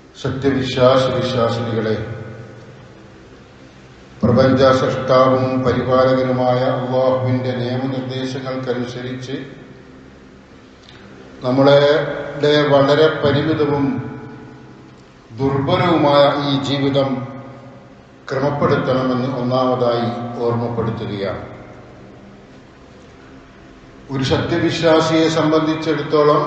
സത്യവിശ്വാസ വിശ്വാസിനികളെ പ്രപഞ്ച സൃഷ്ടാവും പരിപാലകനുമായ അള്ളാഹുവിന്റെ നിയമനിർദ്ദേശങ്ങൾക്കനുസരിച്ച് നമ്മളുടെ വളരെ പരിമിതവും ദുർബലവുമായ ഈ ജീവിതം ക്രമപ്പെടുത്തണമെന്ന് ഒന്നാമതായി ഓർമ്മപ്പെടുത്തുകയാണ് ഒരു സത്യവിശ്വാസിയെ സംബന്ധിച്ചിടത്തോളം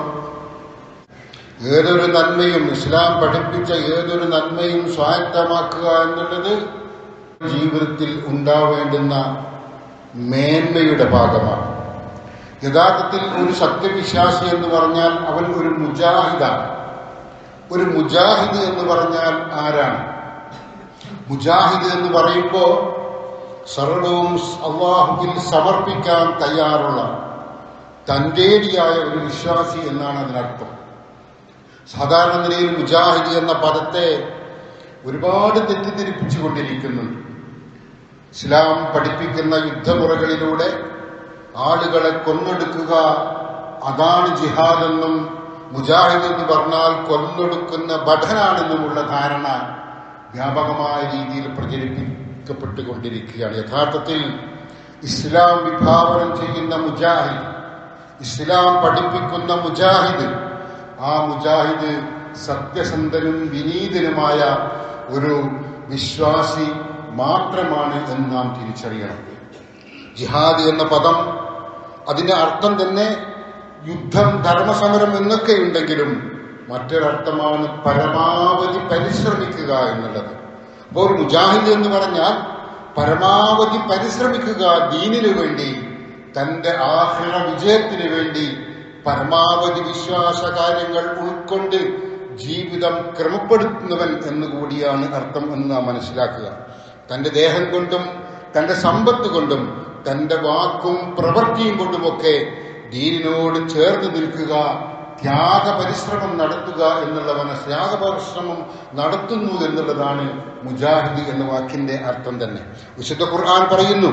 ഏതൊരു നന്മയും ഇസ്ലാം പഠിപ്പിച്ച ഏതൊരു നന്മയും സ്വായത്തമാക്കുക എന്നുള്ളത് ജീവിതത്തിൽ ഉണ്ടാവേണ്ടുന്ന മേന്മയുടെ ഭാഗമാണ് യഥാർത്ഥത്തിൽ ഒരു സത്യവിശ്വാസി എന്ന് പറഞ്ഞാൽ അവൻ ഒരു മുജാഹിദാണ് ഒരു മുജാഹിദ് എന്ന് പറഞ്ഞാൽ ആരാണ് മുജാഹിദ് എന്ന് പറയുമ്പോൾ സർവവും അള്ളാഹുവിൽ സമർപ്പിക്കാൻ തയ്യാറുള്ള തന്റേടിയായ ഒരു വിശ്വാസി എന്നാണ് അതിനർത്ഥം സാധാരണ നിലയിൽ മുജാഹിദ് എന്ന പദത്തെ ഒരുപാട് തെറ്റിദ്ധരിപ്പിച്ചു കൊണ്ടിരിക്കുന്നുണ്ട് ഇസ്ലാം പഠിപ്പിക്കുന്ന യുദ്ധമുറകളിലൂടെ ആളുകളെ കൊന്നൊടുക്കുക അതാണ് ജിഹാദെന്നും മുജാഹിദ് എന്ന് പറഞ്ഞാൽ കൊന്നൊടുക്കുന്ന പഠനാണെന്നുമുള്ള ധാരണ വ്യാപകമായ രീതിയിൽ പ്രചരിപ്പിക്കപ്പെട്ടുകൊണ്ടിരിക്കുകയാണ് യഥാർത്ഥത്തിൽ ഇസ്ലാം വിഭാവനം ചെയ്യുന്ന മുജാഹിദ് ഇസ്ലാം പഠിപ്പിക്കുന്ന മുജാഹിദ് ആ മുജാഹിദ് സത്യസന്ധനും വിനീതനുമായ ഒരു വിശ്വാസി മാത്രമാണ് എന്ന് നാം തിരിച്ചറിയണം ജിഹാദ് എന്ന പദം അതിന്റെ അർത്ഥം തന്നെ യുദ്ധം ധർമ്മസമരം എന്നൊക്കെ ഉണ്ടെങ്കിലും മറ്റൊരർത്ഥമാണ് പരമാവധി പരിശ്രമിക്കുക എന്നുള്ളത് അപ്പോൾ ഒരു മുജാഹിദ് എന്ന് പറഞ്ഞാൽ പരമാവധി പരിശ്രമിക്കുക ദീനിനു വേണ്ടി തന്റെ ആഹ്റ വിജയത്തിന് വേണ്ടി പരമാവധി വിശ്വാസ കാര്യങ്ങൾ ഉൾക്കൊണ്ട് ജീവിതം ക്രമപ്പെടുത്തുന്നവൻ എന്നുകൂടിയാണ് അർത്ഥം എന്ന് നാം മനസ്സിലാക്കുക തന്റെ ദേഹം കൊണ്ടും തന്റെ സമ്പത്ത് കൊണ്ടും തന്റെ വാക്കും പ്രവൃത്തിയും കൊണ്ടുമൊക്കെ ദീനിനോട് ചേർന്ന് നിൽക്കുക ത്യാഗ പരിശ്രമം നടത്തുക എന്നുള്ളവന ത്യാഗ പരിശ്രമം നടത്തുന്നു എന്നുള്ളതാണ് മുജാഹിദ് എന്ന വാക്കിന്റെ അർത്ഥം തന്നെ വിശുദ്ധ ഖുർആൻ പറയുന്നു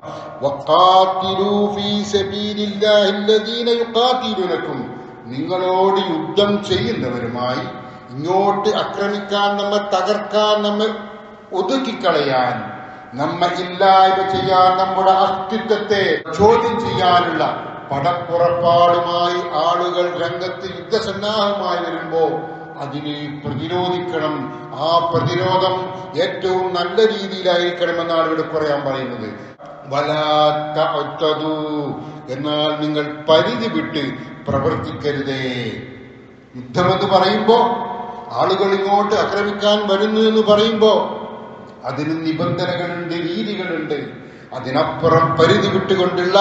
വഖാതിലൂ ഫീ സബീലില്ലാഹി അല്ലദീന യുഖാതിലൂനക്കും നിങ്ങളോട് യുദ്ധം ചെയ്യുന്നവരുമായി ഇങ്ങോട്ട് ആക്രമിക്കാൻ നമ്മെ തകർക്കാൻ നമ്മെ ഒതുക്കിക്കളയാൻ നമ്മെ ഇല്ലായ്മ ചെയ്യാൻ നമ്മുടെ അസ്തിത്വത്തെ ചോദ്യം ചെയ്യാനുള്ള പടപ്പുറപ്പാടുമായി ആളുകൾ രംഗത്ത് യുദ്ധസന്നാഹമായി വരുമ്പോ അതിനെ പ്രതിരോധിക്കണം ആ പ്രതിരോധം ഏറ്റവും നല്ല രീതിയിലായിരിക്കണമെന്നാണ് ഇവിടെ പറയാൻ പറയുന്നത് വലാത്ത ഒറ്റതു എന്നാൽ നിങ്ങൾ പരിധി വിട്ട് പ്രവർത്തിക്കരുതേ യുദ്ധമെന്ന് പറയുമ്പോ ആളുകൾ ഇങ്ങോട്ട് ആക്രമിക്കാൻ വരുന്നു എന്ന് പറയുമ്പോ അതിന് നിബന്ധനകളുണ്ട് രീതികളുണ്ട് അതിനപ്പുറം പരിധി വിട്ടുകൊണ്ടുള്ള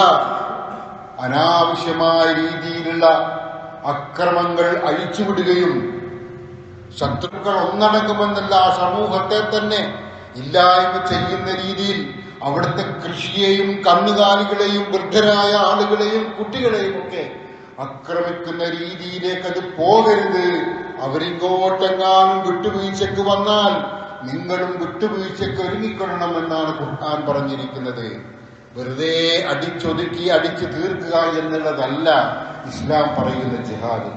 അനാവശ്യമായ രീതിയിലുള്ള അക്രമങ്ങൾ അഴിച്ചുവിടുകയും ശത്രുക്കൾ ഒന്നടങ്ങുമെന്നല്ല ആ സമൂഹത്തെ തന്നെ ഇല്ലായ്മ ചെയ്യുന്ന രീതിയിൽ അവിടുത്തെ കൃഷിയെയും കന്നുകാലികളെയും വൃദ്ധരായ ആളുകളെയും കുട്ടികളെയും ഒക്കെ ആക്രമിക്കുന്ന രീതിയിലേക്ക് അത് പോകരുത് അവരിങ്ങോട്ടെങ്ങാനും വിട്ടുവീഴ്ചക്ക് വന്നാൽ നിങ്ങളും വിട്ടുവീഴ്ചക്ക് ഒരുങ്ങിക്കൊള്ളണമെന്നാണ് ഖുർആൻ പറഞ്ഞിരിക്കുന്നത് വെറുതെ അടിച്ചൊതുക്കി അടിച്ചു തീർക്കുക എന്നുള്ളതല്ല ഇസ്ലാം പറയുന്ന ജിഹാദ്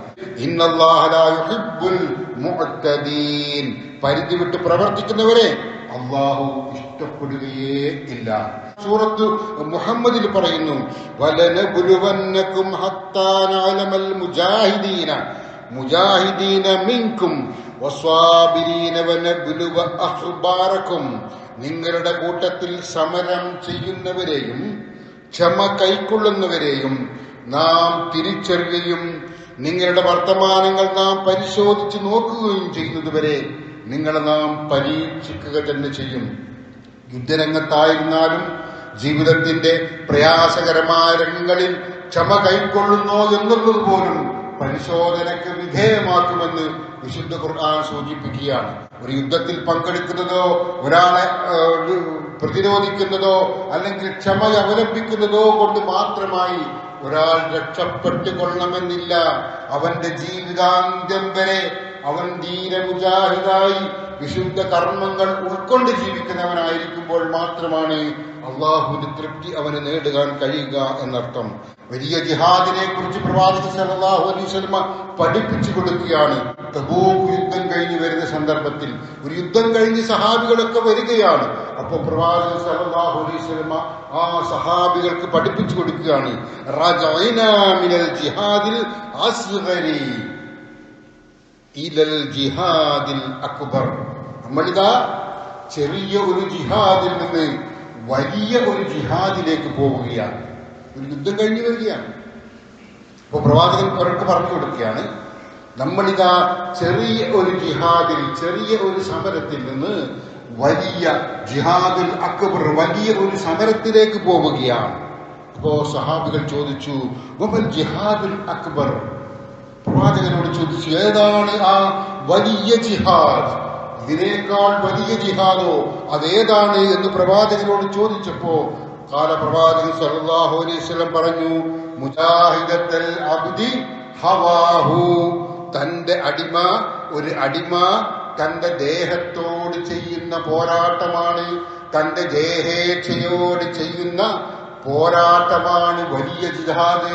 പരിധി വിട്ട് പ്രവർത്തിക്കുന്നവരെ അള്ളാഹു ഇഷ്ടപ്പെടുകയേ ഇല്ല സൂറത്ത് മുഹമ്മദിൽ പറയുന്നു വലനബുലുവന്നക്കും ഹത്താനാലമൽ മുജാഹിദീന മുജാഹിദീന മിൻകും വസ്വാബിരീന വനബുലുവ അഖ്ബാറക്കും നിങ്ങളുടെ കൂട്ടത്തിൽ സമരം ചെയ്യുന്നവരെയും ക്ഷമ കൈക്കൊള്ളുന്നവരെയും നാം തിരിച്ചറിയുകയും നിങ്ങളുടെ വർത്തമാനങ്ങൾ നാം പരിശോധിച്ച് നോക്കുകയും ചെയ്യുന്നതുവരെ നിങ്ങളെ നാം പരീക്ഷിക്കുക തന്നെ ചെയ്യും യുദ്ധരംഗത്തായിരുന്നാലും ജീവിതത്തിന്റെ പ്രയാസകരമായ രംഗങ്ങളിൽ ക്ഷമ കൈക്കൊള്ളുന്നോ എന്നുള്ളത് പോലും പരിശോധനയ്ക്ക് വിധേയമാക്കുമെന്ന് വിശുദ്ധ ഖുർആൻ സൂചിപ്പിക്കുകയാണ് ഒരു യുദ്ധത്തിൽ പങ്കെടുക്കുന്നതോ ഒരാളെ പ്രതിരോധിക്കുന്നതോ അല്ലെങ്കിൽ ക്ഷമ അവലംബിക്കുന്നതോ കൊണ്ട് മാത്രമായി ഒരാൾ രക്ഷപ്പെട്ടുകൊള്ളണമെന്നില്ല അവന്റെ ജീവിതാന്ത്യം വരെ അവൻ ധീരമുജാഹിദായി വിശുദ്ധ കർമ്മങ്ങൾ ഉൾക്കൊണ്ട് ജീവിക്കുന്നവനായിരിക്കുമ്പോൾ മാത്രമാണ് അള്ളാഹുവിന്റെ തൃപ്തി അവന് നേടുവാൻ കഴിയുക എന്നർത്ഥം വലിയ ജിഹാദിനെ കുറിച്ച് പ്രവാചക സല്ലല്ലാഹു അലൈഹി വസല്ലമ പഠിപ്പിച്ചു കൊടുക്കുകയാണ് തബൂക്ക് യുദ്ധം കഴിഞ്ഞ് കഴിഞ്ഞ് വരുന്ന സന്ദർഭത്തിൽ ഒരു യുദ്ധം കഴിഞ്ഞ് സഹാബികളൊക്കെ വരികയാണ് അപ്പൊ പ്രവാചകൻ സല്ലല്ലാഹു അലൈഹി വസല്ലമ ആ സഹാബികൾക്ക് പഠിപ്പിച്ചു കൊടുക്കുകയാണ് റജഅനാ മിനൽ ജിഹാദിൽ അസ്ഗരി ഇലൽ ജിഹാദിൽ അക്ബർ നമ്മളിതാ ചെറിയ ഒരു ജിഹാദിൽ നിന്ന് വലിയ ഒരു ജിഹാദിലേക്ക് പോവുകയാണ് ഒരു യുദ്ധം കഴിഞ്ഞു വരികയാണ് അപ്പൊ പ്രവാചകൻ അവർക്ക് പറഞ്ഞു കൊടുക്കുകയാണ് നമ്മളിതാ ചെറിയ ഒരു ജിഹാദിൽ ചെറിയ ഒരു സമരത്തിൽ നിന്ന് വലിയ ജിഹാദുൽ അക്ബർ വലിയ ഒരു സമരത്തിലേക്ക് പോവുകയാണ് അപ്പോ സഹാബികൾ ചോദിച്ചു "വമൽ ജിഹാദുൽ അക്ബർ പ്രവാചകനോട് ചോദിച്ചു ഏതാണ് ആ വലിയ ജിഹാദ് ഇതിനേക്കാൾ വലിയ ജിഹാദോ അതേതാണ് എന്ന് പ്രവാചകനോട് ചോദിച്ചപ്പോ കാല പ്രവാചകൻ സല്ലല്ലാഹു അലൈഹി വസല്ലം പറഞ്ഞു മുജാഹിദത്തൽ അബ്ദി ഹവാഹു തന്റെ അടിമ ഒരു അടിമ തന്റെ ദേഹത്തോട് ചെയ്യുന്ന പോരാട്ടമാണ് തന്റെ ദേഹേച്ഛയോട് ചെയ്യുന്ന പോരാട്ടമാണ് വലിയ ജിഹാദ്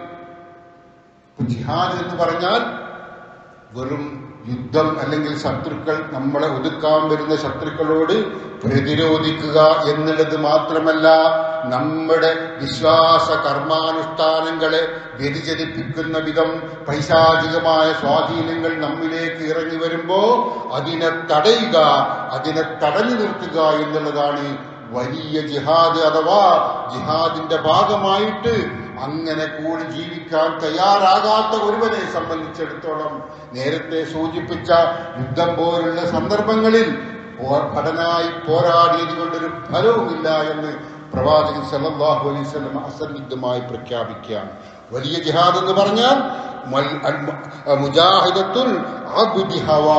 ഇപ്പൊ ജിഹാദ് എന്ന് പറഞ്ഞാൽ വെറും യുദ്ധം അല്ലെങ്കിൽ ശത്രുക്കൾ നമ്മളെ ഒതുക്കാൻ വരുന്ന ശത്രുക്കളോട് പ്രതിരോധിക്കുക എന്നുള്ളത് മാത്രമല്ല നമ്മുടെ വിശ്വാസ കർമാനുഷ്ഠാനങ്ങളെ വ്യതിചലിപ്പിക്കുന്ന വിധം പൈശാചികമായ സ്വാധീനങ്ങൾ നമ്മിലേക്ക് ഇറങ്ങി വരുമ്പോ അതിനെ തടയുക അതിനെ തടഞ്ഞു നിർത്തുക എന്നുള്ളതാണ് വലിയ ജിഹാദ് അഥവാ ജിഹാദിന്റെ ഭാഗമായിട്ട് അങ്ങനെ കൂടി ജീവിക്കാൻ തയ്യാറാകാത്ത ഒരുവനെ സംബന്ധിച്ചിടത്തോളം നേരത്തെ സൂചിപ്പിച്ച യുദ്ധം പോലുള്ള സന്ദർഭങ്ങളിൽ പോ- ഭടനായി പോരാടിയത് കൊണ്ടൊരു ഫലവുമില്ല എന്ന് പ്രവാചകൻ സല്ലല്ലാഹു അലൈഹി വസല്ലം അസന്നിഗ്ധമായി പ്രഖ്യാപിക്കുകയാണ് വലിയ ജിഹാദ് എന്ന് പറഞ്ഞാൽ മൽ- അൽ- മുജാഹിദത്തുൽ അബ്ദി ഹവാ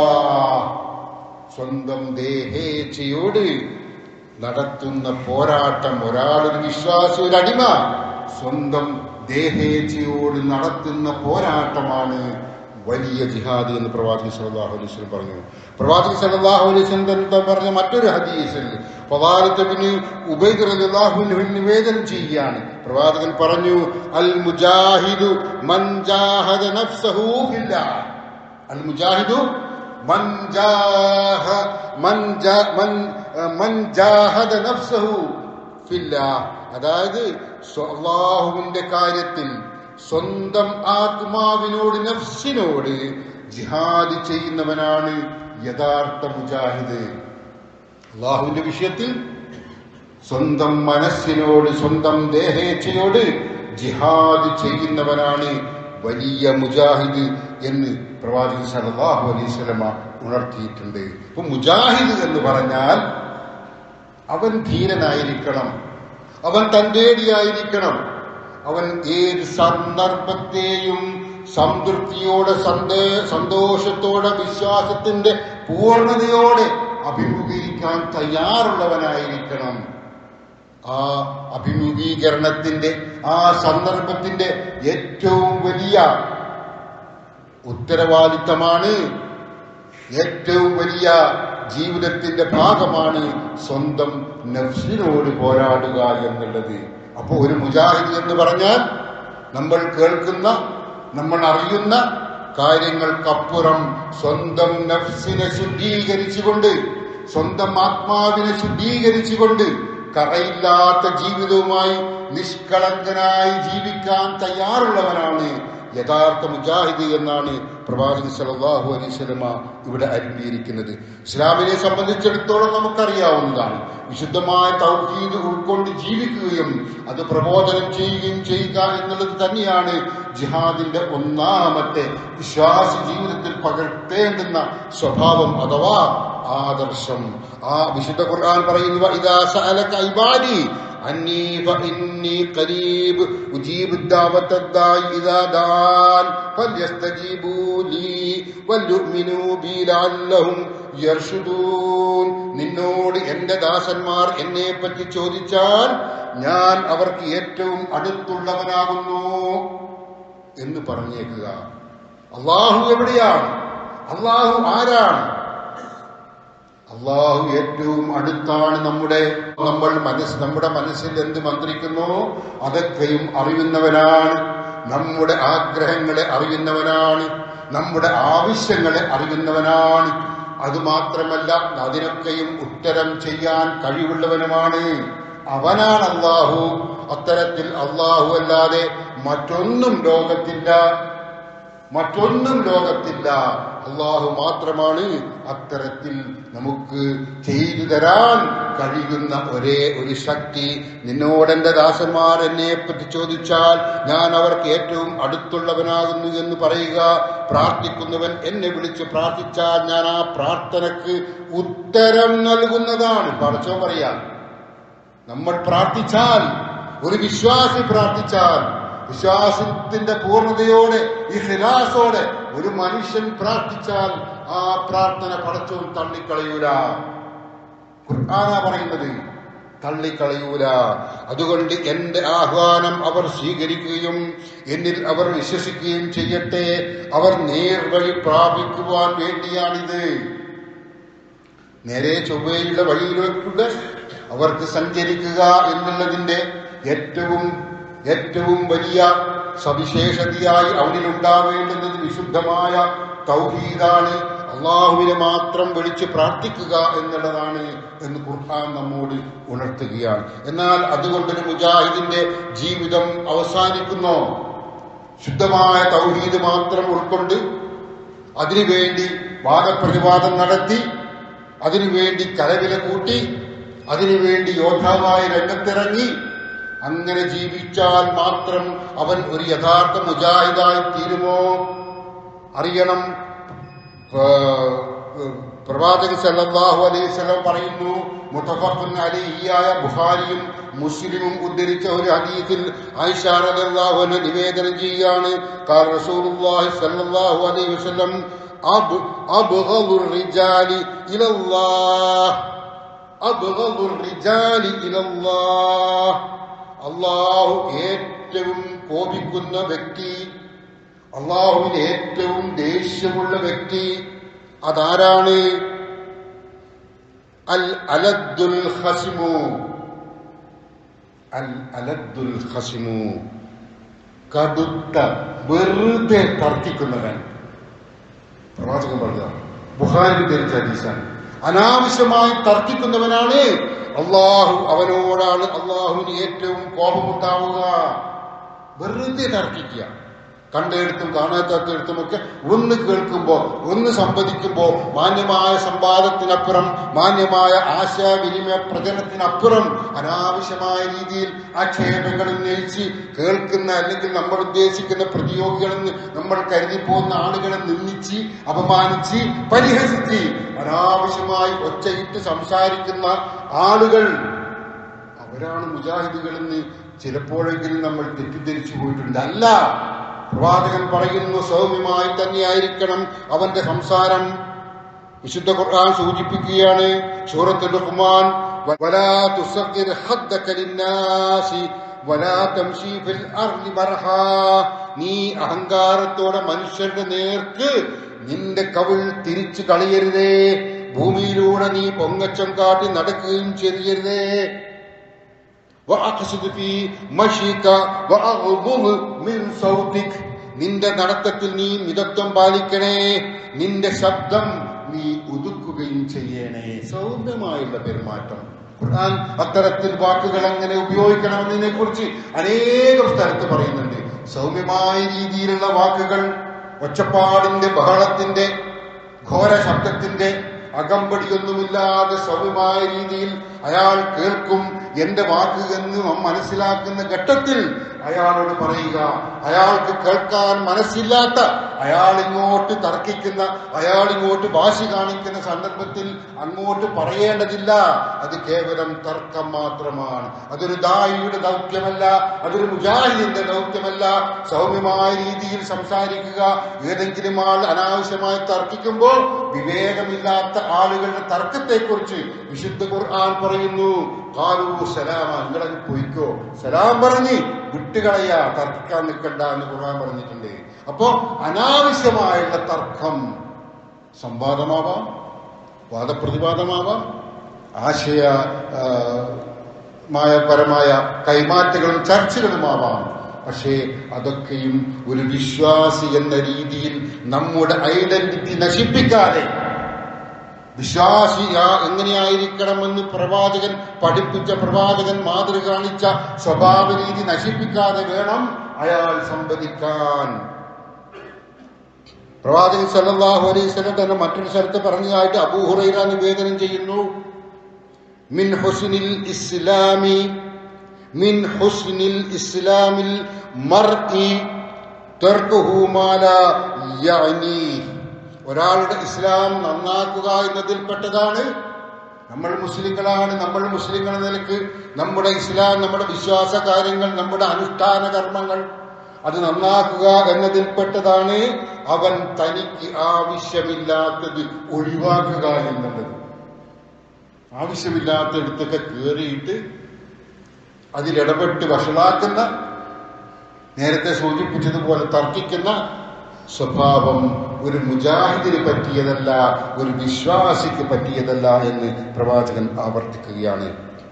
സ്വന്തം ദേഹേച്ഛയോട് നടത്തുന്ന പോരാട്ടം ഒരാളൊരു വിശ്വാസി ഒരു അടിമ സ്വന്തം ദേഹേച്ഛയോട് നടത്തുന്ന പോരാട്ടമാണ് വലിയ ജിഹാദ് എന്ന് പ്രവാചകൻ സല്ലല്ലാഹു അലൈഹി വസല്ലം പറഞ്ഞു പ്രവാചകൻ സല്ലല്ലാഹു അലൈഹി വസല്ലം തന്നെ പറഞ്ഞ മറ്റൊരു ഹദീസിൽ ഫവാലത്തബിന് ഉബൈദ് റളിയല്ലാഹുവിന് നിവേദനം ചെയ്യുകയാണ് പ്രവാചകൻ പറഞ്ഞു അൽ മുജാഹിദു മൻ ജാഹദ നഫ്സഹു ഫില്ലാഹ് അൽ മുജാഹിദു മൻ ജാഹ മൻ ജാ മൻ മൻ ജാഹദ നഫ്സഹു ഫില്ലാഹ് അതായത് സ്വ- അള്ളാഹുവിന്റെ കാര്യത്തിൽ സ്വന്തം ആത്മാവിനോട് നഫ്സിനോട് ജിഹാദ് ചെയ്യുന്നവനാണ് യഥാർത്ഥ മുജാഹിദ് അള്ളാഹുവിന്റെ വിഷയത്തിൽ സ്വന്തം മനസ്സിനോട് സ്വന്തം ദേഹേച്ഛയോട് ജിഹാദ് ചെയ്യുന്നവനാണ് വലിയ മുജാഹിദ് എന്ന് പ്രവാചകൻ സല്ലല്ലാഹു അലൈഹി വസല്ലമ ഉണർത്തിയിട്ടുണ്ട് അപ്പൊ മുജാഹിദ് എന്ന് പറഞ്ഞാൽ അവൻ ധീരനായിരിക്കണം അവൻ തന്റേടിയായിരിക്കണം അവൻ ഏത് സന്ദർഭത്തെയും സംതൃപ്തിയോടെ സന്തേ സന്തോഷത്തോടെ വിശ്വാസത്തിന്റെ പൂർണ്ണതയോടെ അഭിമുഖീകരിക്കാൻ തയ്യാറുള്ളവനായിരിക്കണം ആ അഭിമുഖീകരണത്തിന്റെ ആ സന്ദർഭത്തിന്റെ ഏറ്റവും വലിയ ഉത്തരവാദിത്തമാണ് ഏറ്റവും വലിയ ജീവിതത്തിന്റെ ഭാഗമാണ് സ്വന്തം നഫ്സിനോട് പോരാടുക എന്നുള്ളത് അപ്പോൾ ഒരു മുജാഹിദ് എന്ന് പറഞ്ഞാൽ നമ്മൾ കേൾക്കുന്ന നമ്മൾ അറിയുന്ന കാര്യങ്ങൾക്കപ്പുറം സ്വന്തം നഫ്സിനെ ശുദ്ധീകരിച്ചുകൊണ്ട് സ്വന്തം ആത്മാവിനെ ശുദ്ധീകരിച്ചുകൊണ്ട് കറയില്ലാത്ത ജീവിതവുമായി നിഷ്കളങ്കനായി ജീവിക്കാൻ തയ്യാറുള്ളവനാണ് യഥാർത്ഥ മുജാഹിദ് എന്നാണ് പ്രവാചകൻ സല്ലല്ലാഹു അലൈഹി വസല്ലമ ഇവിടെ അരുളിയിരിക്കുന്നത് ഇസ്ലാമിനെ സംബന്ധിച്ചിടത്തോളം നമുക്കറിയാവുന്നതാണ് വിശുദ്ധമായ തൗഹീദ് ഉൾക്കൊണ്ട് ജീവിക്കുകയും അത് പ്രബോധനം ചെയ്യുകയും ചെയ്യുക എന്നുള്ളത് തന്നെയാണ് ജിഹാദിന്റെ ഒന്നാമത്തെ വിശ്വാസി ജീവിതത്തിൽ പകർത്തേണ്ടുന്ന സ്വഭാവം അഥവാ ആദർശം ആ വിശുദ്ധ ഖുർആൻ പറയുന്നു ഇദാ സഅലക ഇബാദി അന്നി ഫഇന്നി ഖരീബ് ഉജീബു ദഅവത ദാഇ ഇദാ ദാൻ ഫല്യസ്തജീബൂ ലീ വൽയുഅ്മിനൂ ബി ലഅല്ലഹും യർഷുദൂൻ നിന്നോട് എന്റെ ദാസന്മാർ എന്നെ പറ്റി ചോദിച്ചാൽ ഞാൻ അവർക്ക് ഏറ്റവും അടുത്തുള്ളവനാകുന്നു എന്ന് പറഞ്ഞേക്കുക അള്ളാഹു എവിടെയാണ് അള്ളാഹു ആരാണ് അള്ളാഹു ഏറ്റവും അടുത്താണ് നമ്മുടെ നമ്മൾ മനസ്സ് നമ്മുടെ മനസ്സിൽ എന്ത് മന്ത്രിക്കുന്നോ അതൊക്കെയും അറിയുന്നവനാണ് നമ്മുടെ ആഗ്രഹങ്ങളെ അറിയുന്നവനാണ് നമ്മുടെ ആവശ്യങ്ങളെ അറിയുന്നവനാണ് അതുമാത്രമല്ല അതിനൊക്കെയും ഉത്തരം ചെയ്യാൻ കഴിവുള്ളവനുമാണ് അവനാണ് അള്ളാഹു അത്തരത്തിൽ അള്ളാഹു അല്ലാതെ മറ്റൊന്നും ലോകത്തില്ല മറ്റൊന്നും ലോകത്തില്ല അള്ളാഹു മാത്രമാണ് അത്തരത്തിൽ നമുക്ക് ചെയ്തു തരാൻ കഴിയുന്ന ഒരേ ഒരു ശക്തി നിന്നോടെന്റെ ദാസന്മാർ എന്നെ പറ്റി ചോദിച്ചാൽ ഞാൻ അവർക്ക് ഏറ്റവും അടുത്തുള്ളവനാകുന്നു എന്ന് പറയുക പ്രാർത്ഥിക്കുന്നവൻ എന്നെ വിളിച്ച് പ്രാർത്ഥിച്ചാൽ ഞാൻ ആ പ്രാർത്ഥനക്ക് ഉത്തരം നൽകുന്നതാണ് പടച്ചോ പറയാം നമ്മൾ പ്രാർത്ഥിച്ചാൽ ഒരു വിശ്വാസി പ്രാർത്ഥിച്ചാൽ വിശ്വാസത്തിന്റെ പൂർണ്ണതയോടെ ഈ ഹിലാസോടെ ഒരു മനുഷ്യൻ പ്രാർത്ഥിച്ചാൽ ആ പ്രാർത്ഥന പടച്ചോൻ തള്ളിക്കളയൂല ഖുർആനാ പറയുന്നത് തള്ളിക്കളയൂല അതുകൊണ്ട് എന്റെ ആഹ്വാനം അവർ സ്വീകരിക്കുകയും എന്നിൽ അവർ വിശ്വസിക്കുകയും ചെയ്യട്ടെ അവർ നേർവഴി പ്രാപിക്കുവാൻ വേണ്ടിയാണിത് നേരെ ചൊവ്വയുള്ള വഴിയിലേക്കൂടെ അവർക്ക് സഞ്ചരിക്കുക എന്നുള്ളതിന്റെ ഏറ്റവും ഏറ്റവും വലിയ സവിശേഷതയായി അവനിൽ ഉണ്ടാവേണ്ടുന്നത് വിശുദ്ധമായ തൗഹീദാണ് അള്ളാഹുവിനെ മാത്രം വിളിച്ച് പ്രാർത്ഥിക്കുക എന്നുള്ളതാണ് എന്ന് ഖുർആൻ നമ്മോട് ഉണർത്തുകയാണ് എന്നാൽ അതുകൊണ്ടൊരു മുജാഹിദിന്റെ ജീവിതം അവസാനിക്കുന്നോ ശുദ്ധമായ തൗഹീദ് മാത്രം ഉൾക്കൊണ്ട് അതിനുവേണ്ടി വാദപ്രതിവാദം നടത്തി അതിനുവേണ്ടി കലവില കൂട്ടി അതിനുവേണ്ടി യോദ്ധാവായി രംഗത്തിറങ്ങി അങ്ങനെ ജീവിച്ചാൽ മാത്രം അവൻ ഒരു യഥാർത്ഥ മുജാഹിദായി തീരുമോ അറിയണം ആ, പ്രവാചകൻ സല്ലല്ലാഹു അലൈഹി വസല്ലം പറയുന്നു മുത്തഫഖുൻ അലൈഹിയായ ബുഖാരിയും മുസ്ലിമും ഉദ്ധരിച്ച ഒരു ഹദീസിൽ ആയിഷ റളിയല്ലാഹു അൻഹ നിവേദനം ചെയ്യുകയാണ് ഖാല റസൂലുള്ളാഹി സല്ലല്ലാഹു അലൈഹി വസല്ലം അബ് അബ്ഗദുർ റിജാലി ഇലല്ലാഹ് അബ്ഗദുർ റിജാലി ഇലല്ലാഹ് അള്ളാഹു ഏറ്റവും കോപിക്കുന്ന വ്യക്തി അള്ളാഹുവിന് ഏറ്റവും ദേഷ്യമുള്ള വ്യക്തി അതാരാണ് അൽ അലദ്ദുൽ ഹസിമു അൽ അലദ്ദുൽ ഹസിമു കടുത്ത വെറുതെ തർക്കിക്കുന്നവൻ പ്രവാചകൻ പറഞ്ഞതാണ് ബുഹാരി ധരിച്ച ഹദീസാണ് അനാവശ്യമായി തർക്കിക്കുന്നവനാണ് അള്ളാഹു അവനോടാണ് അള്ളാഹുവിന് ഏറ്റവും കോപമുണ്ടാവുക വെറുതെ തർക്കിക്കുക കണ്ടെടുത്തും കാണാത്തടുത്തുമൊക്കെ ഒന്ന് കേൾക്കുമ്പോൾ ഒന്ന് സംവദിക്കുമ്പോൾ മാന്യമായ സംവാദത്തിനപ്പുറം മാന്യമായ ആശയവിനിമയ പ്രചരണത്തിനപ്പുറം അനാവശ്യമായ രീതിയിൽ ആക്ഷേപങ്ങൾ ഉന്നയിച്ച് കേൾക്കുന്ന അല്ലെങ്കിൽ നമ്മൾ ഉദ്ദേശിക്കുന്ന പ്രതിയോഗികളെന്ന് നമ്മൾ കരുതി പോകുന്ന ആളുകളെ നിന്ദിച്ച് അപമാനിച്ച് പരിഹസിച്ച് അനാവശ്യമായി ഒച്ചയിട്ട് സംസാരിക്കുന്ന ആളുകൾ അവരാണ് മുജാഹിദുകളെന്ന് ചിലപ്പോഴെങ്കിലും നമ്മൾ തെറ്റിദ്ധരിച്ചു പോയിട്ടുണ്ട് അല്ല പ്രവാചകൻ പറയുന്നു സൗമ്യമായി തന്നെയായിരിക്കണം അവന്റെ സംസാരം വിശുദ്ധ ഖുർആൻ സൂചിപ്പിക്കുകയാണ് സൂറത്തുൽ റുഹ്മാൻ വലാ തുസഖിർ ഹദ്ദക ലിന്നാസി വലാ തംശി ഫിൽ അർളി മർഹാ നീ അഹങ്കാരത്തോടെ മനുഷ്യരുടെ നേർക്ക് നിന്റെ കവിൾ തിരിച്ചു കളയരുതേ ഭൂമിയിലൂടെ നീ പൊങ്ങച്ചം കാട്ടി നടക്കുകയും ചെയ്യരുതേ وأقصد في مشيك وأغضض من صوتك നിന്റെ നടത്തത്തിൽ നീ മിതത്വം പാലിക്കണേ നിന്റെ ശബ്ദം നീ ഒതുക്കുകയും ചെയ്യണേ സൗമ്യമായുള്ള പെരുമാറ്റം ഖുർആൻ അത്തരത്തിൽ വാക്കുകൾ എങ്ങനെ ഉപയോഗിക്കണമെന്നതിനെ കുറിച്ച് അനേകം സ്ഥലത്ത് പറയുന്നുണ്ട് സൗമ്യമായ രീതിയിലുള്ള വാക്കുകൾ ഒച്ചപ്പാടിന്റെ ബഹളത്തിന്റെ ഘോര ശബ്ദത്തിന്റെ അകമ്പടിയൊന്നുമില്ലാതെ സൗമ്യമായ രീതിയിൽ അയാൾ കേൾക്കും എന്റെ വാക്ക് എന്ന് മനസ്സിലാക്കുന്ന ഘട്ടത്തിൽ അയാളോട് പറയുക അയാൾക്ക് കേൾക്കാൻ മനസ്സില്ലാത്ത അയാൾ ഇങ്ങോട്ട് തർക്കിക്കുന്ന അയാൾ ഇങ്ങോട്ട് വാശി കാണിക്കുന്ന സന്ദർഭത്തിൽ അങ്ങോട്ട് പറയേണ്ടതില്ല അത് കേവലം തർക്കം മാത്രമാണ് അതൊരു ദായിയുടെ ദൗത്യമല്ല അതൊരു മുജാഹിദിന്റെ ദൗത്യമല്ല സൗമ്യമായ രീതിയിൽ സംസാരിക്കുക ഏതെങ്കിലും ആൾ അനാവശ്യമായി തർക്കിക്കുമ്പോൾ വിവേകമില്ലാത്ത ആളുകളുടെ തർക്കത്തെക്കുറിച്ച് വിശുദ്ധ ഖുർആൻ പറയുന്നു കാലു സലാമ നിങ്ങളങ്ങ് പൊയ്ക്കോ സലാം പറഞ്ഞ് വിട്ടുകളയാ തർക്കിക്കാൻ നിൽക്കണ്ട എന്ന് ഖുർആൻ പറഞ്ഞിട്ടുണ്ട് അപ്പോ അനാവശ്യമായുള്ള തർക്കം സംവാദമാവാം വാദപ്രതിവാദമാവാം ആശയ ആ, മായ പരമായ കൈമാറ്റങ്ങളും ചർച്ചകളുമാവാം പക്ഷേ അതൊക്കെയും ഒരു വിശ്വാസി എന്ന രീതിയിൽ നമ്മുടെ ഐഡന്റിറ്റി നശിപ്പിക്കാതെ വിശ്വാസി ആ- എങ്ങനെയായിരിക്കണമെന്ന് പ്രവാചകൻ പഠിപ്പിച്ച പ്രവാചകൻ മാതൃക കാണിച്ച സ്വഭാവ രീതി നശിപ്പിക്കാതെ വേണം അയാൾ സംവദിക്കാൻ പ്രവാചകൻ സല്ലല്ലാഹു അലൈഹി വസല്ലം തന്നെ മറ്റൊരു സ്ഥലത്ത് പറഞ്ഞതായിട്ട് അബൂഹുറൈറ നിവേദനം ചെയ്യുന്നു മിൻ ഹുസ്നിൽ ഇസ്ലാമി മിൻ ഹുസ്നിൽ ഇസ്ലാമിൽ മർഇ തർക്കുഹു മാ ലാ യഅനി ഒരാളുടെ ഇസ്ലാം നന്നാക്കുക എന്നതിൽപ്പെട്ടതാണ് നമ്മൾ മുസ്ലിങ്ങളാണ് നമ്മൾ മുസ്ലിങ്ങൾ എന്ന നിലക്ക് നമ്മുടെ ഇസ്ലാം നമ്മുടെ വിശ്വാസ കാര്യങ്ങൾ നമ്മുടെ അനുഷ്ഠാന കർമ്മങ്ങൾ അത് നന്നാക്കുക എന്നതിൽപ്പെട്ടതാണ് അവൻ തനിക്ക് ആവശ്യമില്ലാത്തത് ഒഴിവാക്കുക എന്നുള്ളത് ആവശ്യമില്ലാത്തടത്തൊക്കെ കയറിയിട്ട് അതിലിടപെട്ട് വഷളാക്കുന്ന നേരത്തെ സൂചിപ്പിച്ചതുപോലെ തർക്കിക്കുന്ന സ്വഭാവം ഒരു മുജാഹിദിന് പറ്റിയതല്ല ഒരു വിശ്വാസിക്ക് പറ്റിയതല്ല എന്ന് പ്രവാചകൻ ആവർത്തിക്കുകയാണ്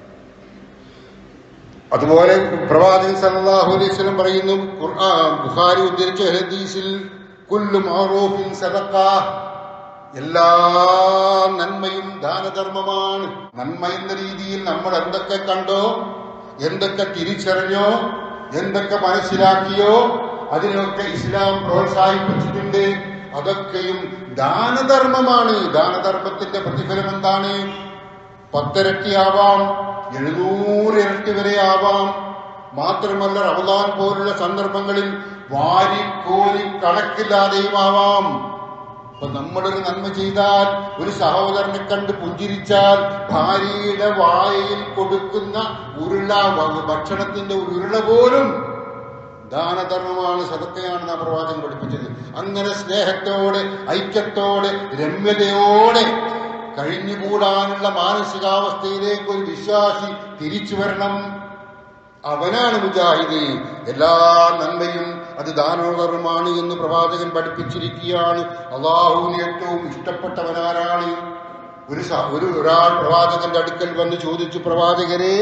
അതുപോലെ പ്രവാചകൻ സല്ലല്ലാഹു അലൈഹി വസല്ലം പറയുന്നു ഖുർആൻ ബുഖാരി ഉദ്ധരിച്ച ഹദീസിൽ കുല്ലു മഅറൂഫിൻ സദഖ എല്ലാ നന്മയും ദാനധർമ്മമാണ് നന്മ എന്ന രീതിയിൽ നമ്മൾ എന്തൊക്കെ കണ്ടോ എന്തൊക്കെ തിരിച്ചറിഞ്ഞോ എന്തൊക്കെ മനസ്സിലാക്കിയോ അതിനൊക്കെ ഇസ്ലാം പ്രോത്സാഹിപ്പിച്ചിട്ടുണ്ട് അതൊക്കെയും ദാനധർമ്മമാണ് ദാനധർമ്മത്തിന്റെ പ്രതിഫലം എന്താണ് പത്തിരട്ടിയാവാം എഴുന്നൂറ് ഇരട്ടി വരെ ആവാം മാത്രമല്ല റമദാൻ പോലുള്ള സന്ദർഭങ്ങളിൽ വാരിക്കോരി കണക്കില്ലാതെയും ആവാം അപ്പൊ നമ്മളൊരു നന്മ ചെയ്താൽ ഒരു സഹോദരനെ കണ്ട് പുഞ്ചിരിച്ചാൽ ഭാര്യയുടെ വായയിൽ കൊടുക്കുന്ന ഉരുള ഭ- ഭക്ഷണത്തിന്റെ ഒരു ഉരുള പോലും ദാനധർമ്മമാണ് സതക്കയാണ് നാം പ്രവാചകൻ പഠിപ്പിച്ചത് അങ്ങനെ സ്നേഹത്തോടെ ഐക്യത്തോടെ രമ്യതയോടെ കഴിഞ്ഞുകൂടാനുള്ള മാനസികാവസ്ഥയിലേക്ക് ഒരു വിശ്വാസി തിരിച്ചു വരണം അവനാണ് മുജാഹിദ് എല്ലാ നന്മയും അത് ദാനോധർമ്മമാണ് എന്ന് പ്രവാചകൻ പഠിപ്പിച്ചിരിക്കുകയാണ് അള്ളാഹുവിന് ഏറ്റവും ഇഷ്ടപ്പെട്ടവനാരാണ് ഒരു സ- ഒരു ഒരാൾ പ്രവാചകന്റെ അടുക്കൽ വന്ന് ചോദിച്ചു പ്രവാചകരെ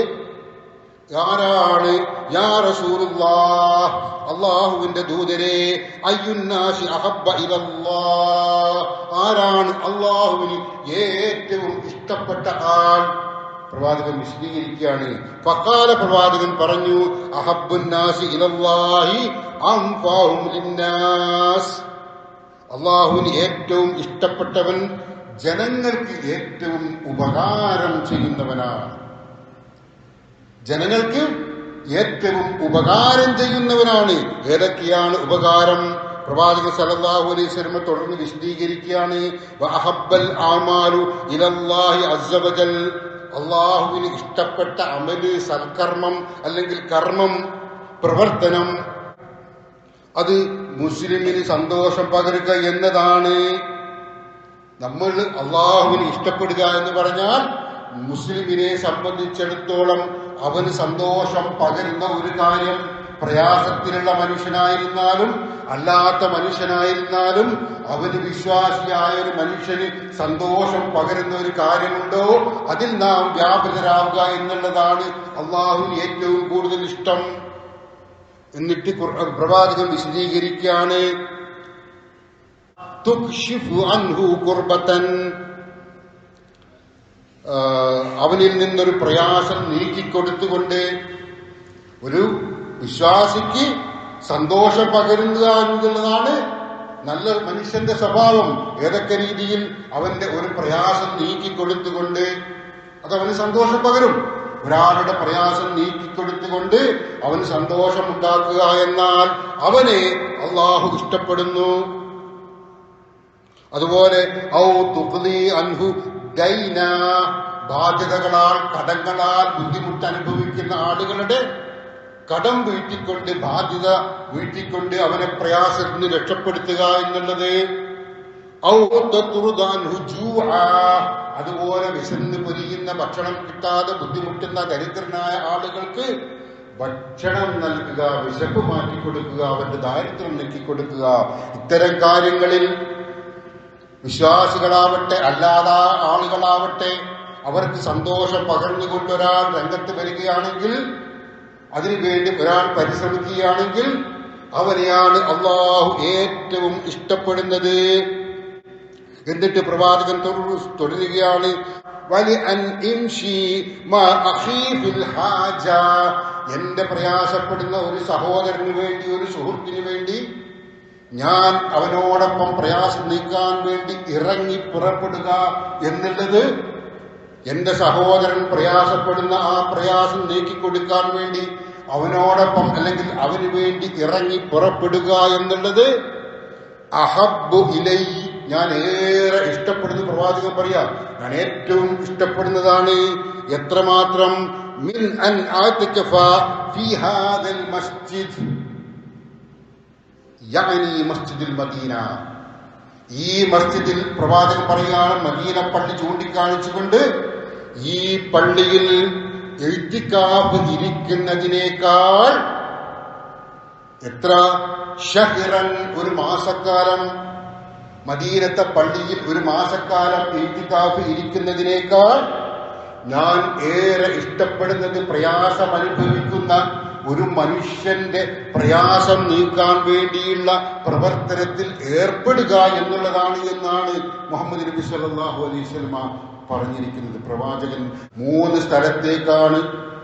ആരാണ് യാ റസൂലുള്ളാഹ് അള്ളാഹുവിന്റെ ദൂതരെ അയ്യുന്നാശി അഹബ്ബ ഇലല്ലാഹ് ആരാണ് അള്ളാഹുവിന് ഏറ്റവും ഇഷ്ടപ്പെട്ട ആൾ പ്രവാചകൻ വിശദീകരിക്കുകയാണ് ഫക്കാല പ്രവാചകൻ പറഞ്ഞു അഹബ്ബുന്നാസി ഇലല്ലാഹി അൻഫാഹും ലിന്നാസ് അള്ളാഹുവിന് ഏറ്റവും ഇഷ്ടപ്പെട്ടവൻ ജനങ്ങൾക്ക് ഏറ്റവും ഉപകാരം ചെയ്യുന്നവനാണ് ജനങ്ങൾക്ക് ഏറ്റവും ഉപകാരം ചെയ്യുന്നവനാണ് ഏതൊക്കെയാണ് ഉപകാരം പ്രവാചകൻ സല്ലല്ലാഹു അലൈഹി വസല്ലം തുടർന്ന് വിശദീകരിക്കുകയാണ് വഅഹബ്ബൽ ആമാലു ഇലല്ലാഹി അസ്സ വജൽ അള്ളാഹുവിന് ഇഷ്ടപ്പെട്ട അമല് സൽക്കർമ്മം അല്ലെങ്കിൽ കർമ്മം പ്രവർത്തനം അത് മുസ്ലിമിന് സന്തോഷം പകരുക എന്നതാണ് നമ്മൾ അള്ളാഹുവിന് ഇഷ്ടപ്പെടുക എന്ന് പറഞ്ഞാൽ മുസ്ലിമിനെ സംബന്ധിച്ചിടത്തോളം അവന് സന്തോഷം പകരുന്ന ഒരു കാര്യം പ്രയാസത്തിലുള്ള മനുഷ്യനായിരുന്നാലും അല്ലാത്ത മനുഷ്യനായിരുന്നാലും അവന് വിശ്വാസിയായ ഒരു മനുഷ്യന് സന്തോഷം പകരുന്ന ഒരു കാര്യമുണ്ടോ അതിൽ നാം വ്യാപൃതരാവുക എന്നുള്ളതാണ് അള്ളാഹുവിന് ഏറ്റവും കൂടുതൽ ഇഷ്ടം എന്നിട്ട് ഖുർആൻ പ്രവാചകൻ വിശദീകരിക്കുകയാണ് തുക്ഷിഫു അൻഹു കുർബത്തൻ ആ, അവനിൽ നിന്നൊരു പ്രയാസം നീക്കിക്കൊടുത്തുകൊണ്ട് ഒരു വിശ്വാസിക്ക് സന്തോഷം പകരുക എന്നുള്ളതാണ് നല്ല മനുഷ്യന്റെ സ്വഭാവം ഏതൊക്കെ രീതിയിൽ അവന്റെ ഒരു പ്രയാസം നീക്കിക്കൊടുത്തുകൊണ്ട് അത് അവന് സന്തോഷം പകരും ഒരാളുടെ പ്രയാസം നീക്കിക്കൊടുത്തുകൊണ്ട് അവന് സന്തോഷം ഉണ്ടാക്കുക എന്നാൽ അവനെ അള്ളാഹു ഇഷ്ടപ്പെടുന്നു അതുപോലെ ഔ തുഖ്ലി അൻഹു ദൈന ബാധ്യതകളാൽ കടങ്ങളാൽ ബുദ്ധിമുട്ട് അനുഭവിക്കുന്ന ആളുകളുടെ കടം വീട്ടിക്കൊണ്ട് ബാധ്യത വീട്ടിക്കൊണ്ട് അവനെ പ്രയാസത്തിൽ നിന്ന് രക്ഷപ്പെടുത്തുക എന്നുള്ളത് ഔ തത്റുദ അൻഹു ജൂആ. അതുപോലെ വിശന്ന് പൊരിയുന്ന ഭക്ഷണം കിട്ടാതെ ബുദ്ധിമുട്ടുന്ന ദരിദ്രനായ ആളുകൾക്ക് ഭക്ഷണം നൽകുക വിശപ്പ് മാറ്റിക്കൊടുക്കുക അവന്റെ ദാരിദ്ര്യം നീക്കിക്കൊടുക്കുക ഇത്തരം കാര്യങ്ങളിൽ വിശ്വാസികളാവട്ടെ അല്ലാതെ ആളുകളാവട്ടെ അവർക്ക് സന്തോഷം പകർന്നുകൊണ്ടൊരാൾ രംഗത്ത് വരികയാണെങ്കിൽ അതിനുവേണ്ടി ഒരാൾ പരിശ്രമിക്കുകയാണെങ്കിൽ അവനെയാണ് അള്ളാഹു ഏറ്റവും ഇഷ്ടപ്പെടുന്നത് എന്നിട്ട് പ്രവാചകൻ തുടരു- തുടരുകയാണ് വലി അൻ ഇംഷി മാ അഖീ ഫിൽ ഹാജ. എന്റെ പ്രയാസപ്പെടുന്ന ഒരു സഹോദരന് വേണ്ടി ഒരു സുഹൃത്തിന് വേണ്ടി ഞാൻ അവനോടൊപ്പം പ്രയാസം നീക്കാൻ വേണ്ടി ഇറങ്ങി പുറപ്പെടുക എന്നുള്ളത് എന്റെ സഹോദരൻ പ്രയാസപ്പെടുന്ന ആ പ്രയാസം നീക്കിക്കൊടുക്കാൻ വേണ്ടി അവനോടൊപ്പം അല്ലെങ്കിൽ അവന് വേണ്ടി ഇറങ്ങി പുറപ്പെടുക എന്നുള്ളത് അഹബ്ബു ഇലൈ ഞാൻ ഏറെ ഇഷ്ടപ്പെടുന്ന പ്രവാചകൻ പറയാ ഞാൻ ഏറ്റവും ഇഷ്ടപ്പെടുന്നതാണ് എത്രമാത്രം മിൻ അൻ ആതികഫ ഫീ ഹാദൽ മസ്ജിദ് യഅനി മസ്ജിദുൽ മദീന ഈ മസ്ജിദിൽ പ്രവാചകൻ പറയുകയാണ് മദീന പള്ളി ചൂണ്ടിക്കാണിച്ചുകൊണ്ട് ഈ പള്ളിയിൽ എഴുത്തിക്കാപ്പ് ഇരിക്കുന്നതിനേക്കാൾ എത്ര ഷഹിറൻ ഒരു മാസക്കാലം മദീനത്തെ പള്ളിയിൽ ഒരു മാസക്കാലം എഴുത്തിക്കാപ്പ് ഇരിക്കുന്നതിനേക്കാൾ ഞാൻ ഏറെ ഇഷ്ടപ്പെടുന്നത് പ്രയാസം അനുഭവിക്കുന്ന ഒരു മനുഷ്യന്റെ പ്രയാസം നീക്കാൻ വേണ്ടിയുള്ള പ്രവർത്തനത്തിൽ ഏർപ്പെടുക എന്നുള്ളതാണ് എന്നാണ് മുഹമ്മദ് നബി സല്ലല്ലാഹു അലൈഹി വസല്ലമ പറഞ്ഞിരിക്കുന്നത് പ്രവാചകൻ മൂന്ന് സ്ഥലത്തേക്കാണ്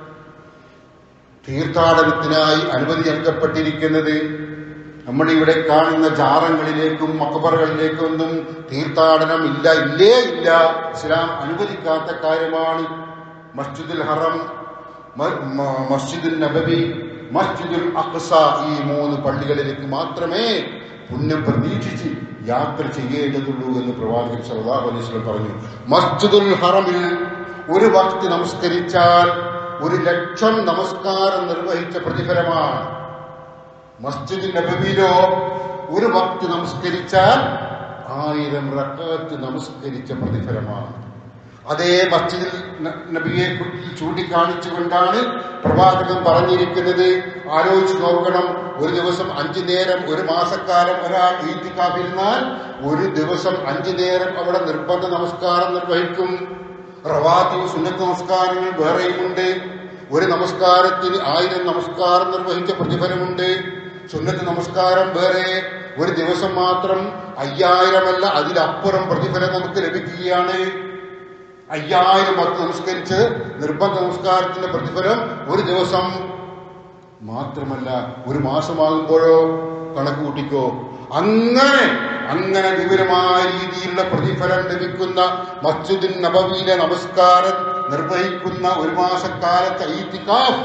തീർത്ഥാടനത്തിനായി അനുമതി നൽകപ്പെട്ടിരിക്കുന്നത് നമ്മുടെ ഇവിടെ കാണുന്ന ജാറങ്ങളിലേക്കും മക്കബറുകളിലേക്കും ഒന്നും തീർത്ഥാടനം ഇല്ല ഇല്ലേ ഇല്ല ഇസ്ലാം അനുവദിക്കാത്ത കാര്യമാണ് മസ്ജിദുൽ ഹറം മ- മ- മസ്ജിദുൽ നബവി മസ്ജിദുൽ അഖ്സ ഈ മൂന്ന് പള്ളികളിലേക്ക് മാത്രമേ പുണ്യം പ്രതീക്ഷിച്ച് യാത്ര ചെയ്യേണ്ടതുള്ളൂ എന്ന് പ്രവാചകൻ സല്ലല്ലാഹു അലൈഹി വസല്ലം പറഞ്ഞു മസ്ജിദുൽ ഹറമിൽ ഒരു വക്ത് നമസ്കരിച്ചാൽ ഒരു ലക്ഷം നമസ്കാരം നിർവഹിച്ച പ്രതിഫലമാണ് മസ്ജിദ് നബവിയിലോ ഒരു വക്ത് നമസ്കരിച്ചാൽ ആയിരം റക്കാത്ത് നമസ്കരിച്ച പ്രതിഫലമാണ് അതേ മസ്ജിദിൽ ന- നബിയെ കുറിച്ച് ചൂണ്ടിക്കാണിച്ചുകൊണ്ടാണ് പ്രവാചകൻ പറഞ്ഞിരിക്കുന്നത് ആലോചിച്ച് നോക്കണം ഒരു ദിവസം അഞ്ചു നേരം ഒരു മാസക്കാലം ഒരാൾ ഈത്തിക്കാതിരുന്നാൽ ഒരു ദിവസം അഞ്ചു നേരം അവിടെ നിർബന്ധ നമസ്കാരം നിർവഹിക്കും റവാത്തി സുന്നത്ത് നമസ്കാരങ്ങൾ വേറെയുമുണ്ട് ഒരു നമസ്കാരത്തിന് ആയിരം നമസ്കാരം നിർവഹിച്ച പ്രതിഫലമുണ്ട് സുന്നത്ത് നമസ്കാരം വേറെ ഒരു ദിവസം മാത്രം അയ്യായിരമല്ല അതിലപ്പുറം പ്രതിഫലം നമുക്ക് ലഭിക്കുകയാണ് അയ്യായിരം ഭക്തി നമസ്കരിച്ച് നിർബന്ധ നമസ്കാരത്തിന്റെ പ്രതിഫലം ഒരു ദിവസം മാത്രമല്ല ഒരു മാസമാകുമ്പോഴോ കണക്ക് കൂട്ടിക്കോ അങ്ങനെ അങ്ങനെ വിവരമായ രീതിയിലുള്ള പ്രതിഫലം ലഭിക്കുന്ന മസ്ജിദിൻ നബവിയിലെ നമസ്കാരം നിർവഹിക്കുന്ന ഒരു മാസക്കാലത്തെ ഈത്തിക്കാഫ്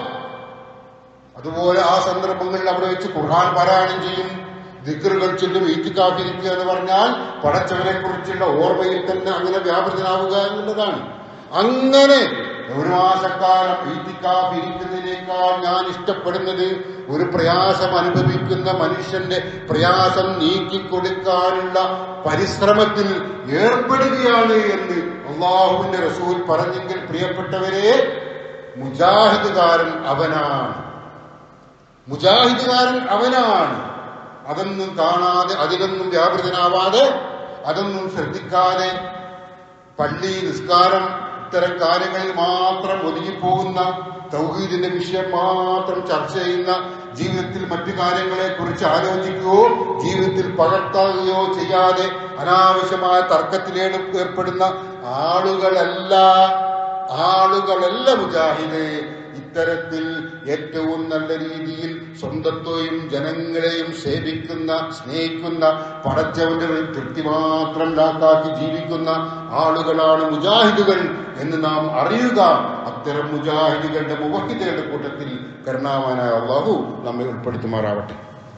അതുപോലെ ആ സന്ദർഭങ്ങളിൽ അവിടെ വെച്ച് ഖുർആൻ പാരായണം ചെയ്യും ദിക്കറുകൾ ചൊല്ലും ഈത്തിക്കാഫിരിക്കുക എന്ന് പറഞ്ഞാൽ പടച്ചവനെ കുറിച്ചുള്ള ഓർമ്മയിൽ തന്നെ അങ്ങനെ വ്യാപൃതനാവുക എന്നുള്ളതാണ് അങ്ങനെ ഒരു മാസക്കാലം ഈത്തിക്കാഫിരിക്കുന്നതിനേക്കാൾ ഞാൻ ഇഷ്ടപ്പെടുന്നത് ഒരു പ്രയാസം അനുഭവിക്കുന്ന മനുഷ്യന്റെ പ്രയാസം നീക്കിക്കൊടുക്കാനുള്ള പരിശ്രമത്തിൽ ഏർപ്പെടുകയാണ് എന്ന് അള്ളാഹുവിന്റെ റസൂൽ പറഞ്ഞെങ്കിൽ പ്രിയപ്പെട്ടവരെ മുജാഹിദുകാരൻ അവനാണ് മുജാഹിദുകാരൻ അവനാണ് അതൊന്നും കാണാതെ അതിലൊന്നും വ്യാപൃതനാവാതെ അതൊന്നും ശ്രദ്ധിക്കാതെ പള്ളി നിസ്കാരം ഇത്തരം കാര്യങ്ങളിൽ മാത്രം ഒതുങ്ങിപ്പോകുന്ന തൗഹീദിന്റെ വിഷയം മാത്രം ചർച്ച ചെയ്യുന്ന ജീവിതത്തിൽ മറ്റു കാര്യങ്ങളെ കുറിച്ച് ആലോചിക്കുകയോ ജീവിതത്തിൽ പകർത്താകുകയോ ചെയ്യാതെ അനാവശ്യമായ തർക്കത്തിലേട് ഏർപ്പെടുന്ന ആളുകളല്ല ആളുകളല്ല മുജാഹിദ് ഇത്തരത്തിൽ ഏറ്റവും നല്ല രീതിയിൽ സ്വന്തത്തെയും ജനങ്ങളെയും സേവിക്കുന്ന സ്നേഹിക്കുന്ന പടച്ചവന്റെ തൃപ്തി മാത്രം ലാക്കാക്കി ജീവിക്കുന്ന ആളുകളാണ് മുജാഹിദുകൾ എന്ന് നാം അറിയുക അത്തരം മുജാഹിദുകളുടെ മുവഹിദയുടെ കൂട്ടത്തിൽ കരുണാവാനായ അള്ളാഹു നമ്മെ ഉൾപ്പെടുത്തുമാറാവട്ടെ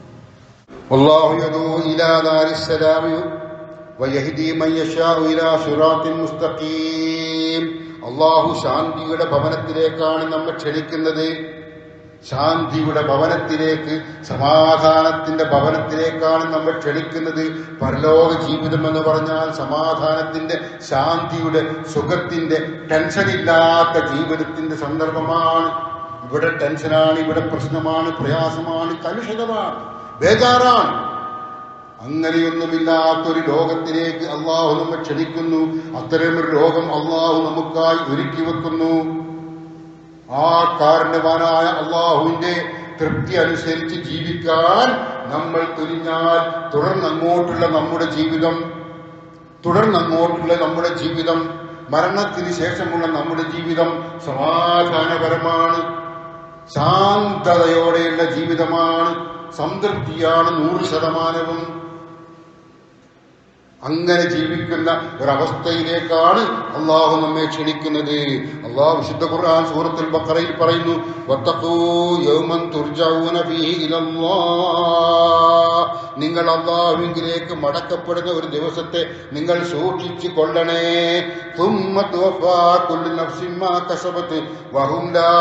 والله يدعو إلى دار السلام ويهدي من يشاء إلى صراط مستقيم അള്ളാഹു ശാന്തിയുടെ ഭവനത്തിലേക്കാണ് നമ്മെ ക്ഷണിക്കുന്നത് ശാന്തിയുടെ ഭവനത്തിലേക്ക് സമാധാനത്തിന്റെ ഭവനത്തിലേക്കാണ് നമ്മൾ ക്ഷണിക്കുന്നത് പരലോക ജീവിതം എന്ന് പറഞ്ഞാൽ സമാധാനത്തിന്റെ ശാന്തിയുടെ സുഖത്തിന്റെ ടെൻഷനില്ലാത്ത ജീവിതത്തിന്റെ സന്ദർഭമാണ് ഇവിടെ ടെൻഷനാണ് ഇവിടെ പ്രശ്നമാണ് പ്രയാസമാണ് കലുഷിതമാണ് ബേജാറാണ് അങ്ങനെയൊന്നുമില്ലാത്തൊരു ലോകത്തിലേക്ക് അള്ളാഹു നമ്മെ ക്ഷണിക്കുന്നു അത്തരമൊരു ലോകം അള്ളാഹു നമുക്കായി ഒരുക്കി വെക്കുന്നു ആ കാരണവാനായ അള്ളാഹുവിന്റെ തൃപ്തി അനുസരിച്ച് ജീവിക്കാൻ നമ്മൾ തുനിഞ്ഞാൽ തുടർന്നങ്ങോട്ടുള്ള നമ്മുടെ ജീവിതം തുടർന്നങ്ങോട്ടുള്ള നമ്മുടെ ജീവിതം മരണത്തിന് ശേഷമുള്ള നമ്മുടെ ജീവിതം സമാധാനപരമാണ് ശാന്തതയോടെയുള്ള ജീവിതമാണ് സംതൃപ്തിയാണ് നൂറ് ശതമാനവും അങ്ങനെ ജീവിക്കുന്ന ഒരവസ്ഥയിലേക്കാണ് അള്ളാഹു നമ്മെ ക്ഷണിക്കുന്നത് അള്ളാഹു വിശുദ്ധ ഖുർആൻ സൂറത്തുൽ ബഖറയിൽ പറയുന്നു വത്തഖൂ യൗമൻ തുർജഊന ഫീഹി ഇലല്ലാഹ് നിങ്ങൾ അള്ളാഹുവിലേക്ക് മടക്കപ്പെടുന്ന ഒരു ദിവസത്തെ നിങ്ങൾ സൂക്ഷിച്ചു കൊള്ളണേ ثم توفى كل نفس ما كسبت وهم لا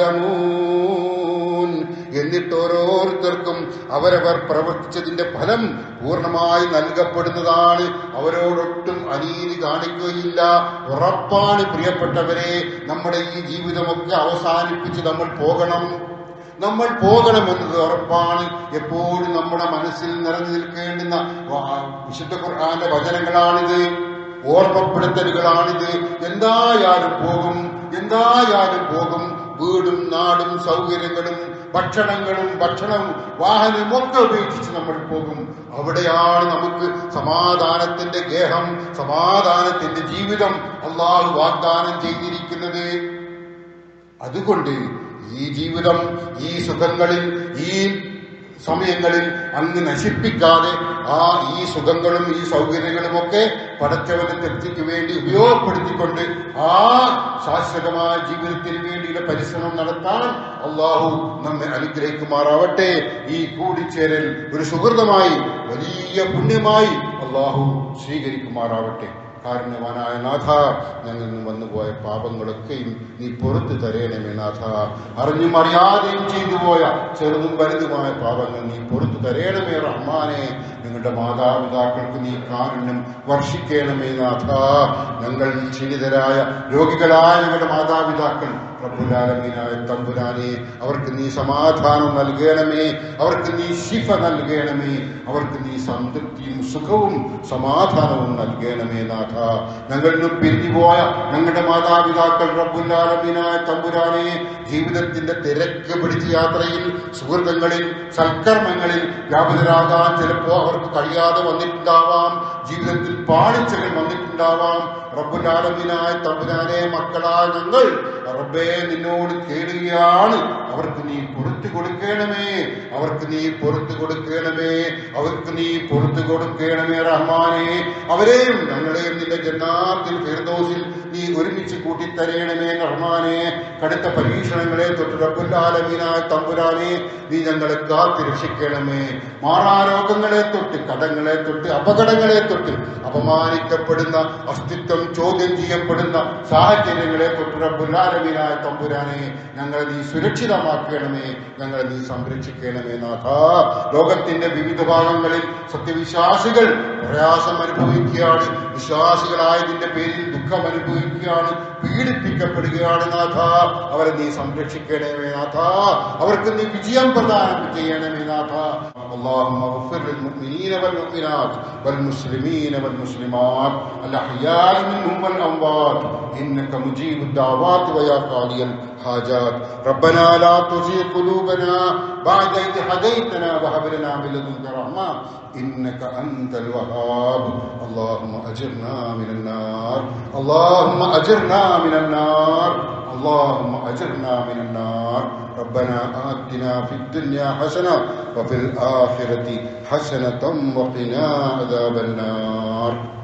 يظلمون എന്നിട്ട് ഓരോരുത്തർക്കും അവരവർ പ്രവർത്തിച്ചതിന്റെ ഫലം പൂർണ്ണമായി നൽകപ്പെടുന്നതാണ് അവരോടൊട്ടും അനീതി കാണിക്കുകയില്ല ഉറപ്പാണ് പ്രിയപ്പെട്ടവരെ നമ്മുടെ ഈ ജീവിതമൊക്കെ അവസാനിപ്പിച്ച് നമ്മൾ പോകണം നമ്മൾ പോകണമെന്നത് ഉറപ്പാണ് എപ്പോഴും നമ്മുടെ മനസ്സിൽ നിറഞ്ഞു നിൽക്കേണ്ടുന്ന വാ- വിശുദ്ധ ഖുർആന്റെ വചനങ്ങളാണിത് ഓർമ്മപ്പെടുത്തലുകളാണിത് എന്തായാലും പോകും എന്തായാലും പോകും വീടും നാടും സൗകര്യങ്ങളും ഭക്ഷണങ്ങളും ഭക്ഷണവും വാഹനവും ഒക്കെ ഉപേക്ഷിച്ച് നമ്മൾ പോകും അവിടെയാണ് നമുക്ക് സമാധാനത്തിന്റെ ഗേഹം സമാധാനത്തിന്റെ ജീവിതം അള്ളാഹു വാഗ്ദാനം ചെയ്തിരിക്കുന്നത് അതുകൊണ്ട് ഈ ജീവിതം ഈ സുഖങ്ങളിൽ ഈ സമയങ്ങളിൽ അങ്ങ് നശിപ്പിക്കാതെ ആ ഈ സുഖങ്ങളും ഈ സൗകര്യങ്ങളും ഒക്കെ പടച്ചവന്റെ തൃപ്തിക്ക് വേണ്ടി ഉപയോഗപ്പെടുത്തിക്കൊണ്ട് ആ ശാശ്വതമായ ജീവിതത്തിന് വേണ്ടിയുള്ള പരിശ്രമം നടത്താൻ അള്ളാഹു നമ്മെ അനുഗ്രഹിക്കുമാറാവട്ടെ ഈ കൂടിച്ചേരൽ ഒരു സുഹൃതമായി വലിയ പുണ്യമായി അള്ളാഹു സ്വീകരിക്കുമാറാവട്ടെ കാരുണ്യവാനായ നാഥ ഞങ്ങളിൽ നിന്ന് വന്നുപോയ പാപങ്ങളൊക്കെയും നീ പുറത്തു തരേണമേ നാഥ അറിഞ്ഞും അറിയാതെയും ചെയ്തു പോയ ചെറുതും വലുതുമായ പാപങ്ങൾ നീ പുറത്തു തരേണമേ റഹ്മാനെ ഞങ്ങളുടെ മാതാപിതാക്കൾക്ക് നീ കാരുണ്യം വർഷിക്കണമേ നാഥ ഞങ്ങൾ ക്ഷീണിതരായ രോഗികളായ ഞങ്ങളുടെ മാതാപിതാക്കൾ പ്രഭുലാലമീനായ തമ്പുരാനെ അവർക്ക് നീ സമാധാനം നൽകണമേ അവർക്ക് നീ ശിഫ നൽകണമേ അവർക്ക് നീ സംതൃപ്തിയും സുഖവും സമാധാനവും നൽകണമേ നാഥ ഞങ്ങളിൽ നിന്നും പിരിഞ്ഞുപോയ ഞങ്ങളുടെ മാതാപിതാക്കൾ റബ്ബുല്ലാലമീനായ തമ്പുരാനെ ജീവിതത്തിന്റെ തിരക്ക് പിടിച്ച യാത്രയിൽ സുഹൃത്തുക്കളിൽ സൽക്കർമ്മങ്ങളിൽ വ്യാപൃതരാകാൻ ചിലപ്പോ അവർക്ക് കഴിയാതെ വന്നിട്ടുണ്ടാവാം ജീവിതത്തിൽ പാളിച്ചകൾ വന്നിട്ടുണ്ടാവാം റബ്ബുലാലമീനായ തമ്പുരാനെ മക്കളായ ഞങ്ങൾ റബ്ബേ നിന്നോട് തേടുകയാണ് അവർക്ക് നീ പുറത്തു കൊടുക്കണമേ അവർക്ക് നീ പുറത്തു കൊടുക്കണമേ അവർക്ക് നീ പുറത്തു കൊടുക്കണമേ റഹ്മാനെ അവരെയും ഞങ്ങളെയും നിന്റെ ജന്നാത്തിൽ ഫിർദോസിൽ നീ ഒരുമിച്ച് കൂട്ടിത്തരയണമേ റഹ്മാനെ കടുത്ത പരീക്ഷണങ്ങളെ തൊട്ട് റബ്ബുല്ലാലമീനായ തമ്പുരാനെ നീ ഞങ്ങളെ കാത്തു രക്ഷിക്കണമേ മാറാരോഗങ്ങളെ തൊട്ട് കടങ്ങളെ തൊട്ട് അപകടങ്ങളെ തൊട്ട് അപമാനിക്കപ്പെടുന്ന അസ്തിത്വം ചോദ്യം ചെയ്യപ്പെടുന്ന സാഹചര്യങ്ങളെ തൊട്ട് റബ്ബുല്ലാലമീനായ തമ്പുരാനെ ഞങ്ങളെ നീ സുരക്ഷിതമാക്കണമേ ഞങ്ങളെ നീ സംരക്ഷിക്കണമേ നാഥ ലോകത്തിന്റെ വിവിധ ഭാഗങ്ങളിൽ സത്യവിശ്വാസികൾ പ്രയാസം അനുഭവിക്കുകയാണ് വിശ്വാസികളായതിന്റെ പേരിൽ ദുഃഖം അനുഭവിക്കുകയാണ് പീഡിപ്പിക്കപ്പെടുകയാണ് നാഥ അവരെ നീ സംരക്ഷിക്കണമേ നാഥ അവർക്ക് നീ വിജയം പ്രദാനം ചെയ്യണമേ നാഥ اللهم اغفر للمؤمنين والمؤمنات والمسلمين والمسلمات الأحياء منهم والأموات إنك مجيب الدعوات ويا قاضي الحاجات ربنا لا تزغ قلوبنا بعد إذ هديتنا وهب لنا من لدنك رحمة إنك أنت الوهاب اللهم أجرنا من النار اللهم أجرنا من النار اللهم أجرنا من النار ربنا آتنا في الدنيا حسنة وفي الآخرة حسنة وقنا عذاب النار